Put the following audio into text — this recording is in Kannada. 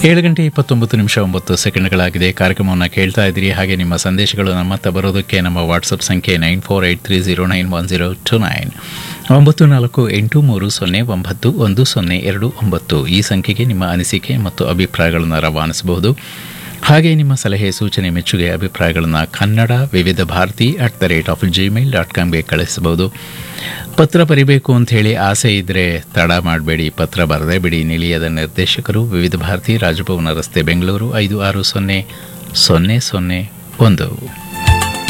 ಏಳು ಗಂಟೆ ಇಪ್ಪತ್ತೊಂಬತ್ತು ನಿಮಿಷ ಒಂಬತ್ತು ಸೆಕೆಂಡ್ಗಳಾಗಿದೆ ಕಾರ್ಯಕ್ರಮವನ್ನು ಕೇಳ್ತಾ ಇದ್ದೀರಿ ಹಾಗೆ ನಿಮ್ಮ ಸಂದೇಶಗಳು ನಮ್ಮತ್ತ ಬರೋದಕ್ಕೆ ನಮ್ಮ ವಾಟ್ಸಪ್ ಸಂಖ್ಯೆ nine four eight three zero nine one zero two nine ಒಂಬತ್ತು ನಾಲ್ಕು ಎಂಟು ಮೂರು ಸೊನ್ನೆ ಒಂಬತ್ತು ಒಂದು ಸೊನ್ನೆ ಎರಡು ಒಂಬತ್ತು ಈ ಸಂಖ್ಯೆಗೆ ನಿಮ್ಮ ಅನಿಸಿಕೆ ಮತ್ತು ಅಭಿಪ್ರಾಯಗಳನ್ನು ರವಾನಿಸಬಹುದು ಹಾಗೆ ನಿಮ್ಮ ಸಲಹೆ ಸೂಚನೆ ಮೆಚ್ಚುಗೆ ಅಭಿಪ್ರಾಯಗಳನ್ನು Kannada Vividh Bharati at the rate of Gmail dot ಕಾಮ್ಗೆ ಕಳಿಸಬಹುದು ಪತ್ರ ಬರಿಬೇಕು ಅಂತ ಹೇಳಿ ಆಸೆ ಇದ್ದರೆ ತಡ ಮಾಡಬೇಡಿ ಪತ್ರ ಬರದೇ ಬಿಡಿ ನಿಲಿಯದ ನಿರ್ದೇಶಕರು ವಿವಿಧ ಭಾರತಿ ರಾಜಭವನ ರಸ್ತೆ ಬೆಂಗಳೂರು ಐದು ಆರು ಸೊನ್ನೆ ಸೊನ್ನೆ ಸೊನ್ನೆ ಒಂದು